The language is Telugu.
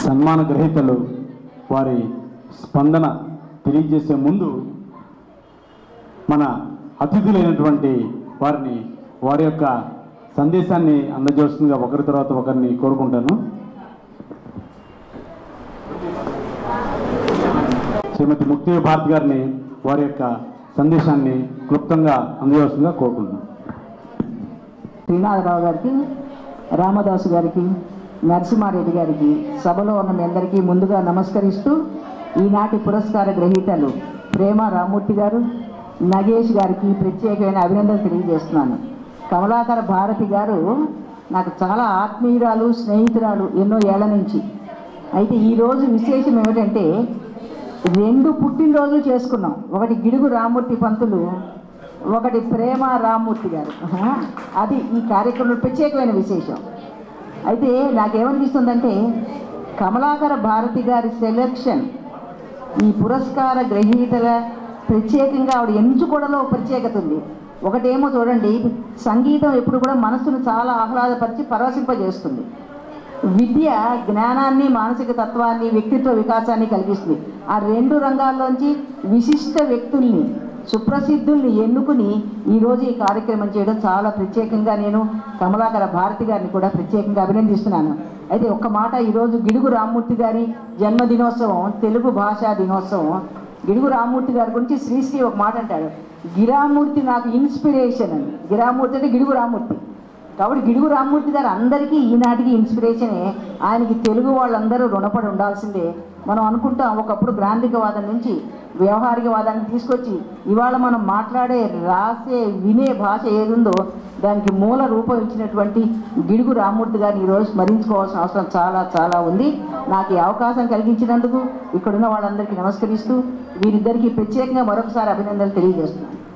సన్మాన గ్రహీతలు వారి స్పందన తెలియజేసే ముందు మన అతిథులైనటువంటి వారిని వారి యొక్క సందేశాన్ని అందజేస్తుందిగా ఒకరి తర్వాత ఒకరిని కోరుకుంటాను శ్రీమతి ముక్తి భారత్ గారిని వారి యొక్క సందేశాన్ని క్లుప్తంగా అందజేస్తుందిగా కోరుకుంటున్నాను శ్రీనాథరావు గారికి రామదాసు గారికి నరసింహారెడ్డి గారికి సభలో ఉన్న మీ అందరికీ ముందుగా నమస్కరిస్తూ ఈనాటి పురస్కార గ్రహీతలు ప్రేమ రామ్మూర్తి గారు నగేష్ గారికి ప్రత్యేకమైన అభినందనలు తెలియజేస్తున్నాను కమలాకర భారతి గారు నాకు చాలా ఆత్మీయురాలు స్నేహితురాలు ఎన్నో ఏళ్ల నుంచి అయితే ఈరోజు విశేషం ఏమిటంటే రెండు పుట్టినరోజులు చేసుకున్నాం ఒకటి గిడుగు రామ్మూర్తి పంతులు ఒకటి ప్రేమ రామ్మూర్తి గారు ఆహా, అది ఈ కార్యక్రమంలో ప్రత్యేకమైన విశేషం అయితే నాకేమనిపిస్తుందంటే కమలాకర భారతి గారి సెలక్షన్ ఈ పురస్కార గ్రహీతల ప్రత్యేకంగా ఆవిడ ఎంచుకోవడంలో ఒక ప్రత్యేకత ఉంది ఒకటేమో చూడండి సంగీతం ఎప్పుడు కూడా మనసును చాలా ఆహ్లాదపరిచి పరవశింపజేస్తుంది విద్య జ్ఞానాన్ని మానసిక తత్వాన్ని వ్యక్తిత్వ వికాసాన్ని కలిగిస్తుంది ఆ రెండు రంగాల్లోంచి విశిష్ట వ్యక్తుల్ని సుప్రసిద్ధుల్ని ఎన్నుకుని ఈరోజు ఈ కార్యక్రమం చేయడం చాలా ప్రత్యేకంగా నేను కమలాకర భారతి గారిని కూడా ప్రత్యేకంగా అభినందిస్తున్నాను అయితే ఒక్క మాట ఈరోజు గిడుగు రామ్మూర్తి గారి జన్మదినోత్సవం తెలుగు భాషా దినోత్సవం గిడుగు రామ్మూర్తి గారి గురించి శ్రీశ్రీ ఒక మాట అంటాడు గిరామూర్తి నాకు ఇన్స్పిరేషన్ అని గిరామూర్తి అంటే గిడుగు రామ్మూర్తి కాబట్టి గిడుగు రామ్మూర్తి గారు అందరికీ ఈనాటికి ఇన్స్పిరేషనే ఆయనకి తెలుగు వాళ్ళందరూ రుణపడి ఉండాల్సిందే మనం అనుకుంటాం ఒకప్పుడు గ్రాంధికవాదం నుంచి వ్యవహారికవాదాన్ని తీసుకొచ్చి ఇవాళ మనం మాట్లాడే రాసే వినే భాష ఏదుందో దానికి మూల రూపం ఇచ్చినటువంటి గిడుగు రామ్మూర్తి గారిని ఈరోజు స్మరించుకోవాల్సిన అవసరం చాలా చాలా ఉంది నాకు ఈ అవకాశం కలిగించినందుకు ఇక్కడున్న వాళ్ళందరికీ నమస్కరిస్తూ వీరిద్దరికీ ప్రత్యేకంగా మరొకసారి అభినందనలు తెలియజేస్తున్నాను